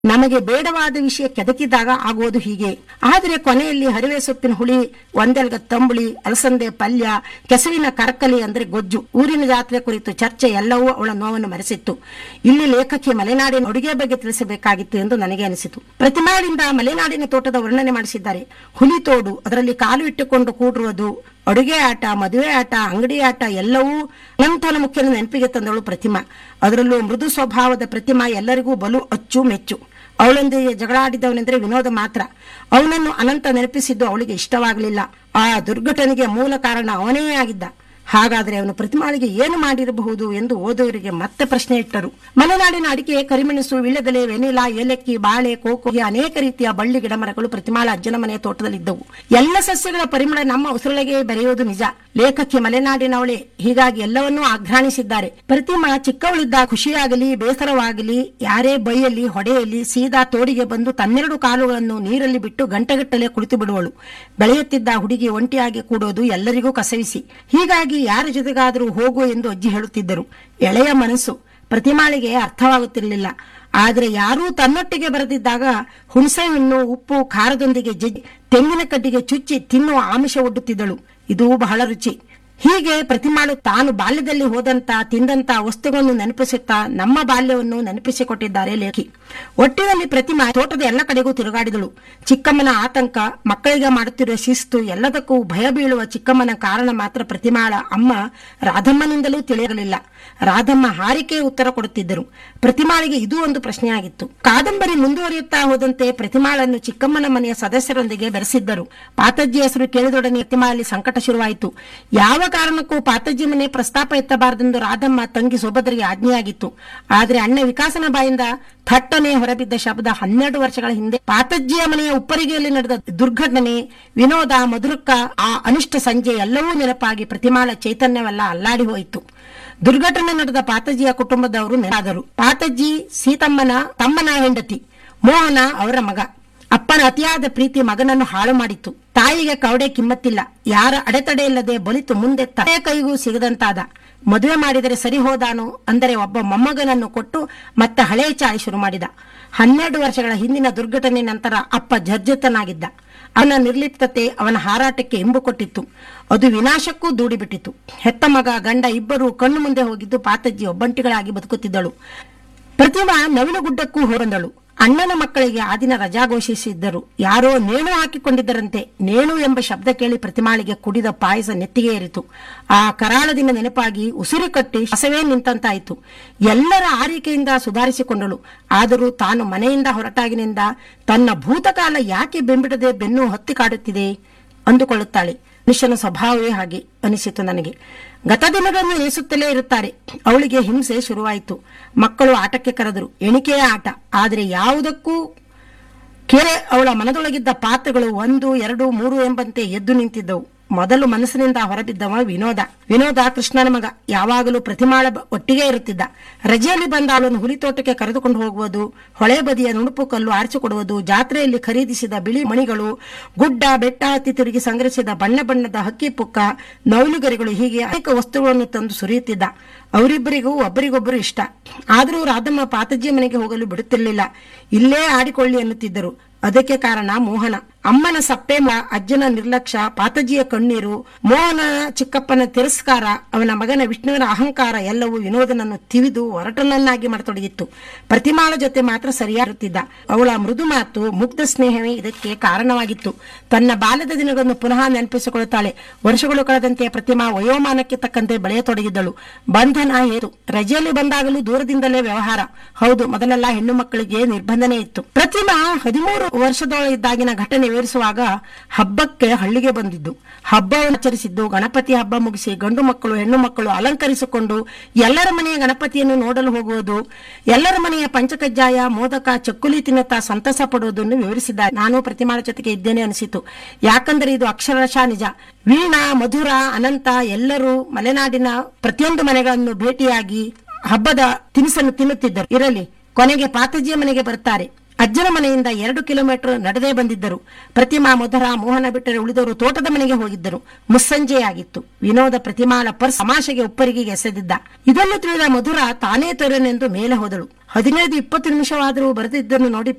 ನಮಗೆ ಬೇಡವಾದ ವಿಷಯ ಕೆದಕಿದಾಗ ಆಗುವುದು ಹೀಗೆ ಆದರೆ ಕೊನೆಯಲ್ಲಿ ಹರಿವೆ ಸೊಪ್ಪಿನ ಹುಳಿ ಒಂದೆಲ್ಗ ತಂಬುಳಿ ಅಲಸಂದೆ ಪಲ್ಯ ಕೆಸವಿನ ಕರಕಲಿ ಅಂದ್ರೆ ಗೊಜ್ಜು ಊರಿನ ಜಾತ್ರೆ ಕುರಿತು ಚರ್ಚೆ ಎಲ್ಲವೂ ಅವಳ ನೋವನ್ನು ಮರೆಸಿತ್ತು ಇಲ್ಲಿ ಲೇಖಕಿ ಮಲೆನಾಡಿನ ಅಡುಗೆ ಬಗ್ಗೆ ತಿಳಿಸಬೇಕಾಗಿತ್ತು ಎಂದು ನನಗೆ ಅನಿಸಿತು ಪ್ರತಿಮಾಳಿಂದ ಮಲೆನಾಡಿನ ತೋಟದ ವರ್ಣನೆ ಮಾಡಿಸಿದ್ದಾರೆ ಹುಲಿ ತೋಡು ಅದರಲ್ಲಿ ಕಾಲು ಇಟ್ಟುಕೊಂಡು ಕೂಡಿರುವುದು ಅಡುಗೆ ಆಟ ಮದುವೆ ಆಟ ಅಂಗಡಿ ಆಟ ಎಲ್ಲವೂ ಅನಂತನ ಮುಖ್ಯನ ನೆನಪಿಗೆ ತಂದಳು ಪ್ರತಿಮಾ ಅದರಲ್ಲೂ ಮೃದು ಸ್ವಭಾವದ ಪ್ರತಿಮಾ ಎಲ್ಲರಿಗೂ ಬಲು ಅಚ್ಚು ಮೆಚ್ಚು ಅವಳೊಂದಿಗೆ ಜಗಳಾಡಿದವನೆಂದರೆ ವಿನೋದ ಮಾತ್ರ ಅವನನ್ನು ಅನಂತ ನೆನಪಿಸಿದ್ದು ಅವಳಿಗೆ ಇಷ್ಟವಾಗಲಿಲ್ಲ ಆ ದುರ್ಘಟನೆಗೆ ಮೂಲ ಕಾರಣ ಅವನೇ ಆಗಿದ್ದ ಹಾಗಾದರೆ ಅವನು ಪ್ರತಿಮಾಳಿಗೆ ಏನು ಮಾಡಿರಬಹುದು ಎಂದು ಓದುವರಿಗೆ ಮತ್ತೆ ಪ್ರಶ್ನೆ ಇಟ್ಟರು ಮಲೆನಾಡಿನ ಅಡಿಕೆ ಕರಿಮೆಣಸು ವಿಳ್ಯದೆಲೆ ವೆನಿಲಾ ಏಲಕ್ಕಿ ಬಾಳೆ ಕೋಕೋ ಹೀಗೆ ಅನೇಕ ರೀತಿಯ ಬಳ್ಳಿ ಗಿಡಮರಗಳು ಪ್ರತಿಮಾಳ ಅಜ್ಜನ ಮನೆಯ ತೋಟದಲ್ಲಿದ್ದವು ಎಲ್ಲ ಸಸ್ಯಗಳ ಪರಿಮಳ ನಮ್ಮ ಉಸಿರೊಳಗೆ ಬೆರೆಯುವುದು ನಿಜ ಲೇಖಕಿ ಮಲೆನಾಡಿನವಳೆ ಹೀಗಾಗಿ ಎಲ್ಲವನ್ನೂ ಆಘ್ರಾಣಿಸಿದ್ದಾರೆ ಪ್ರತಿಮಾ ಚಿಕ್ಕವಳಿದ್ದ ಖುಷಿಯಾಗಲಿ ಬೇಸರವಾಗಲಿ ಯಾರೇ ಬೈಯಲ್ಲಿ ಹೊಡೆಯಲಿ ಸೀದಾ ತೋಡಿಗೆ ಬಂದು ತನ್ನೆರಡು ಕಾಲುಗಳನ್ನು ನೀರಲ್ಲಿ ಬಿಟ್ಟು ಗಂಟೆಗಟ್ಟಲೆ ಕುಳಿತು ಬಿಡುವಳು ಬೆಳೆಯುತ್ತಿದ್ದ ಹುಡುಗಿ ಒಂಟಿಯಾಗಿ ಕೂಡೋದು ಎಲ್ಲರಿಗೂ ಕಸವಿಸಿ ಹೀಗಾಗಿ ಯಾರ ಜೊತೆಗಾದರೂ ಹೋಗು ಎಂದು ಅಜ್ಜಿ ಹೇಳುತ್ತಿದ್ದರು ಎಳೆಯ ಮನಸ್ಸು ಪ್ರತಿಮಾಳಿಗೆ ಅರ್ಥವಾಗುತ್ತಿರಲಿಲ್ಲ ಆದರೆ ಯಾರೂ ತನ್ನೊಟ್ಟಿಗೆ ಬರೆದಿದ್ದಾಗ ಹುಣಸೆ ಹಣ್ಣು ಉಪ್ಪು ಖಾರದೊಂದಿಗೆ ಜಜ್ಜಿ ತೆಂಗಿನ ಕಡ್ಡಿಗೆ ಚುಚ್ಚಿ ತಿನ್ನುವ ಆಮಿಷ ಒಡ್ಡುತ್ತಿದ್ದಳು ಇದು ಬಹಳ ರುಚಿ ಹೀಗೆ ಪ್ರತಿಮಾಳು ತಾನು ಬಾಲ್ಯದಲ್ಲಿ ಹೋದಂತ ತಿಂದಂತ ವಸ್ತುಗಳನ್ನು ನೆನಪಿಸುತ್ತಾ ನಮ್ಮ ಬಾಲ್ಯವನ್ನು ನೆನಪಿಸಿಕೊಟ್ಟಿದ್ದಾರೆ ಲೇಖಿ ಒಟ್ಟಿನಲ್ಲಿ ಪ್ರತಿಮಾ ತೋಟದ ಎಲ್ಲ ಕಡೆಗೂ ತಿರುಗಾಡಿದಳು ಚಿಕ್ಕಮ್ಮನ ಆತಂಕ ಮಕ್ಕಳಿಗೆ ಮಾಡುತ್ತಿರುವ ಶಿಸ್ತು ಎಲ್ಲದಕ್ಕೂ ಭಯ ಬೀಳುವ ಚಿಕ್ಕಮ್ಮನ ಕಾರಣ ಮಾತ್ರ ಪ್ರತಿಮಾಳ ಅಮ್ಮ ರಾಧಮ್ಮನಿಂದಲೂ ತಿಳಿಯಲಿಲ್ಲ ರಾಧಮ್ಮ ಹಾರಿಕೆ ಉತ್ತರ ಕೊಡುತ್ತಿದ್ದರು ಪ್ರತಿಮಾಳಿಗೆ ಇದು ಒಂದು ಪ್ರಶ್ನೆಯಾಗಿತ್ತು ಕಾದಂಬರಿ ಮುಂದುವರಿಯುತ್ತಾ ಹೋದಂತೆ ಪ್ರತಿಮಾಳನ್ನು ಚಿಕ್ಕಮ್ಮನ ಮನೆಯ ಸದಸ್ಯರೊಂದಿಗೆ ಬೆರೆಸಿದ್ದರು ಪಾತಜ್ಜಿ ಹೆಸರು ಕೇಳಿದೊಡನೆ ಪ್ರತಿಮಾಳಲ್ಲಿ ಸಂಕಟ ಶುರುವಾಯಿತು ಯಾವ ಕಾರಣಕ್ಕೂ ಪಾತಜ್ಜಿ ಮನೆ ಪ್ರಸ್ತಾಪ ಎತ್ತಬಾರದೆಂದು ರಾಧಮ್ಮ ತಂಗಿ ಸೊಬದರಿಗೆ ಆಜ್ಞೆಯಾಗಿತ್ತು ಆದರೆ ಅಣ್ಣ ವಿಕಾಸನ ಬಾಯಿಂದ ಥಟ್ಟನೆ ಹೊರಬಿದ್ದ ಶಬ್ದ ಹನ್ನೆರಡು ವರ್ಷಗಳ ಹಿಂದೆ ಪಾತಜ್ಜಿಯ ಮನೆಯ ಉಪ್ಪರಿಗೆಯಲ್ಲಿ ನಡೆದ ದುರ್ಘಟನೆ ವಿನೋದ ಮಧುರಕ್ಕ ಆ ಅನಿಷ್ಟ ಸಂಜೆ ಎಲ್ಲವೂ ನೆನಪಾಗಿ ಪ್ರತಿಮಾಳ ಚೈತನ್ಯವೆಲ್ಲ ಅಲ್ಲಾಡಿ ಹೋಯಿತು ದುರ್ಘಟನೆ ನಡೆದ ಪಾತಜ್ಜಿಯ ಕುಟುಂಬದವರು ನೆನಪಾದರು ಪಾತಜ್ಜಿ ಸೀತಮ್ಮನ ತಮ್ಮನ ಹೆಂಡತಿ ಮೋಹನ ಅವರ ಮಗ ಅಪ್ಪನ ಅತಿಯಾದ ಪ್ರೀತಿ ಮಗನನ್ನು ಹಾಳು ಮಾಡಿತ್ತು ತಾಯಿಗೆ ಕವಡೆ ಕಿಮ್ಮತ್ತಿಲ್ಲ ಯಾರ ಅಡೆತಡೆ ಇಲ್ಲದೆ ಬಲಿತು ಮುಂದೆ ತಲೆ ಕೈಗೂ ಸಿಗದಂತಾದ ಮದುವೆ ಮಾಡಿದರೆ ಸರಿ ಹೋದಾನು ಅಂದರೆ ಒಬ್ಬ ಮೊಮ್ಮಗನನ್ನು ಕೊಟ್ಟು ಮತ್ತೆ ಹಳೆ ಚಾಳಿ ಶುರು ಮಾಡಿದ ಹನ್ನೆರಡು ವರ್ಷಗಳ ಹಿಂದಿನ ದುರ್ಘಟನೆ ನಂತರ ಅಪ್ಪ ಜರ್ಜರಿತನಾಗಿದ್ದ ಅವನ ನಿರ್ಲಿಪ್ತತೆ ಅವನ ಹಾರಾಟಕ್ಕೆ ಇಂಬು ಕೊಟ್ಟಿತ್ತು ಅದು ವಿನಾಶಕ್ಕೂ ದೂಡಿಬಿಟ್ಟಿತು ಹೆತ್ತ ಮಗ ಗಂಡ ಇಬ್ಬರು ಕಣ್ಣು ಮುಂದೆ ಹೋಗಿದ್ದು ಪಾತಜ್ಜಿ ಒಬ್ಬಂಟಿಗಳಾಗಿ ಬದುಕುತ್ತಿದ್ದಳು ಪ್ರತಿಮಾ ನವಿಲುಗುಡ್ಡಕ್ಕೂ ಹೊರಂದಳು ಅಣ್ಣನ ಮಕ್ಕಳಿಗೆ ಆ ದಿನ ರಜಾ ಘೋಷಿಸಿದ್ದರು ಯಾರೋ ನೇಣು ಹಾಕಿಕೊಂಡಿದ್ದರಂತೆ ನೇಣು ಎಂಬ ಶಬ್ದ ಕೇಳಿ ಪ್ರತಿಮಾಳಿಗೆ ಕುಡಿದ ಪಾಯಸ ನೆತ್ತಿಗೆ ಏರಿತು ಆ ಕರಾಳ ದಿನ ನೆನಪಾಗಿ ಉಸಿರು ಕಟ್ಟಿ ಹಸವೇ ನಿಂತಂತಾಯಿತು ಎಲ್ಲರ ಆರೈಕೆಯಿಂದ ಸುಧಾರಿಸಿಕೊಂಡಳು ಆದರೂ ತಾನು ಮನೆಯಿಂದ ಹೊರಟಾಗಿನಿಂದ ತನ್ನ ಭೂತಕಾಲ ಯಾಕೆ ಬೆಂಬಿಡದೆ ಬೆನ್ನು ಹೊತ್ತಿ ಕಾಡುತ್ತಿದೆ ಅಂದುಕೊಳ್ಳುತ್ತಾಳೆ ಮನುಷ್ಯನ ಸ್ವಭಾವವೇ ಹಾಗೆ ಅನಿಸಿತು ನನಗೆ ಗತ ದಿನಗಳನ್ನು ಎನಿಸುತ್ತಲೇ ಇರುತ್ತಾರೆ ಅವಳಿಗೆ ಹಿಂಸೆ ಶುರುವಾಯಿತು ಮಕ್ಕಳು ಆಟಕ್ಕೆ ಕರೆದರು ಎಣಿಕೆಯ ಆಟ ಆದರೆ ಯಾವುದಕ್ಕೂ ಕೇಳೆ ಅವಳ ಮನದೊಳಗಿದ್ದ ಪಾತ್ರಗಳು ಒಂದು ಎರಡು ಮೂರು ಎಂಬಂತೆ ಎದ್ದು ನಿಂತಿದ್ದವು ಮೊದಲು ಮನಸ್ಸಿನಿಂದ ಹೊರಬಿದ್ದವ ವಿನೋದ ವಿನೋದ ಕೃಷ್ಣನ ಮಗ ಯಾವಾಗಲೂ ಪ್ರತಿಮಾಳ ಬ- ಒಟ್ಟಿಗೆ ಇರುತ್ತಿದ್ದ ರಜೆಯಲ್ಲಿ ಬಂದ ಅವಳನ್ನು ಹುಲಿ ತೋಟಕ್ಕೆ ಕರೆದುಕೊಂಡು ಹೋಗುವುದು ಹೊಳೆ ಬದಿಯ ನುಣುಪು ಕಲ್ಲು ಆರಿಸಿಕೊಡುವುದು ಜಾತ್ರೆಯಲ್ಲಿ ಖರೀದಿಸಿದ ಬಿಳಿ ಮಣಿಗಳು ಗುಡ್ಡ ಬೆಟ್ಟ ಹತ್ತಿ ತಿರುಗಿ ಸಂಗ್ರಹಿಸಿದ ಬಣ್ಣ ಬಣ್ಣದ ಹಕ್ಕಿ ಪುಕ್ಕ ನೌಲುಗರಿಗಳು ಹೀಗೆ ಅನೇಕ ವಸ್ತುಗಳನ್ನು ತಂದು ಸುರಿಯುತ್ತಿದ್ದ ಅವರಿಬ್ಬರಿಗೂ ಒಬ್ಬರಿಗೊಬ್ಬರು ಇಷ್ಟ ಆದರೂ ರಾಧಮ್ಮ ಪಾತಜ್ಜಿ ಮನೆಗೆ ಹೋಗಲು ಬಿಡುತ್ತಿರಲಿಲ್ಲ ಇಲ್ಲೇ ಆಡಿಕೊಳ್ಳಿ ಎನ್ನುತ್ತಿದ್ದರು ಅದಕ್ಕೆ ಕಾರಣ ಮೋಹನ ಅಮ್ಮನ ಸಪ್ಪೆ ಮ- ಅಜ್ಜನ ನಿರ್ಲಕ್ಷ್ಯ ಪಾತಜ್ಜಿಯ ಕಣ್ಣೀರು ಮೋಹನ ಚಿಕ್ಕಪ್ಪನ ತಿರಸ್ಕಾರ ಅವನ ಮಗನ ವಿಷ್ಣುವಿನ ಅಹಂಕಾರ ಎಲ್ಲವೂ ವಿನೋದನನ್ನು ತಿವಿದು ಒರಟನನ್ನಾಗಿ ಮಾಡತೊಡಗಿತ್ತು ಪ್ರತಿಮಾಳ ಜೊತೆ ಮಾತ್ರ ಸರಿಯಾಗುತ್ತಿದ್ದ ಅವಳ ಮೃದು ಮಾತು ಮುಗ್ಧ ಸ್ನೇಹವೇ ಇದಕ್ಕೆ ಕಾರಣವಾಗಿತ್ತು ತನ್ನ ಬಾಲ್ಯದ ದಿನಗಳನ್ನು ಪುನಃ ನೆನಪಿಸಿಕೊಳ್ಳುತ್ತಾಳೆ ವರ್ಷಗಳು ಕಳೆದಂತೆ ಪ್ರತಿಮಾ ವಯೋಮಾನಕ್ಕೆ ತಕ್ಕಂತೆ ಬೆಳೆಯತೊಡಗಿದ್ದಳು ಬಂಧನ ಹೇತು ರಜೆಯಲ್ಲಿ ಬಂದಾಗಲೂ ದೂರದಿಂದಲೇ ವ್ಯವಹಾರ ಹೌದು ಮೊದಲೆಲ್ಲ ಹೆಣ್ಣು ಮಕ್ಕಳಿಗೆ ನಿರ್ಬಂಧನೆ ಇತ್ತು ಪ್ರತಿಮಾ ಹದಿಮೂರು ವರ್ಷದೊಳಗಿದ್ದಾಗಿನ ಘಟನೆ ವಿವರಿಸುವಾಗ ಹಬ್ಬಕ್ಕೆ ಹಳ್ಳಿಗೆ ಬಂದಿದ್ದು ಹಬ್ಬವನ್ನು ಆಚರಿಸಿದ್ದು ಗಣಪತಿ ಹಬ್ಬ ಮುಗಿಸಿ ಗಂಡು ಮಕ್ಕಳು ಹೆಣ್ಣು ಮಕ್ಕಳು ಅಲಂಕರಿಸಿಕೊಂಡು ಎಲ್ಲರ ಮನೆಯ ಗಣಪತಿಯನ್ನು ನೋಡಲು ಹೋಗುವುದು ಎಲ್ಲರ ಮನೆಯ ಪಂಚಕಜ್ಜಾಯ ಮೋದಕ ಚಕ್ಕುಲಿ ತಿನ್ನುತ್ತಾ ಸಂತಸ ಪಡುವುದನ್ನು ವಿವರಿಸಿದ್ದಾರೆ ನಾನು ಪ್ರತಿಮಾಳ ಜೊತೆಗೆ ಇದ್ದೇನೆ ಅನಿಸಿತು ಯಾಕಂದರೆ ಇದು ಅಕ್ಷರಶಃ ನಿಜ ವೀಣಾ ಮಧುರ ಅನಂತ ಎಲ್ಲರೂ ಮಲೆನಾಡಿನ ಪ್ರತಿಯೊಂದು ಮನೆಗಳನ್ನು ಭೇಟಿಯಾಗಿ ಹಬ್ಬದ ತಿನಿಸನ್ನು ತಿನ್ನುತ್ತಿದ್ದರು ಇರಲಿ ಕೊನೆಗೆ ಪಾತಜಿಯ ಮನೆಗೆ ಬರ್ತಾರೆ ಅಜ್ಜನ ಮನೆಯಿಂದ ಎರಡು ಕಿಲೋಮೀಟರ್ ನಡೆದೇ ಬಂದಿದ್ದರು ಪ್ರತಿಮಾ ಮಧುರ ಮೋಹನ ಬಿಟ್ಟರೆ ಉಳಿದವರು ತೋಟದ ಮನೆಗೆ ಹೋಗಿದ್ದರು ಮುಸ್ಸಂಜೆಯಾಗಿತ್ತು ವಿನೋದ ಪ್ರತಿಮಾಳ ಪರ್ಸ್ ತಮಾಷೆಗೆ ಉಪ್ಪರಿಗೆಗೆ ಎಸೆದಿದ್ದ ಇದನ್ನು ತಿಳಿದ ಮಧುರ ತಾನೇ ತರುವೆನೆಂದು ಮೇಲೆ ಹೋದಳು ಹದಿನೈದು ಇಪ್ಪತ್ತು ನಿಮಿಷವಾದರೂ ಬರೆದಿದ್ದನ್ನು ನೋಡಿ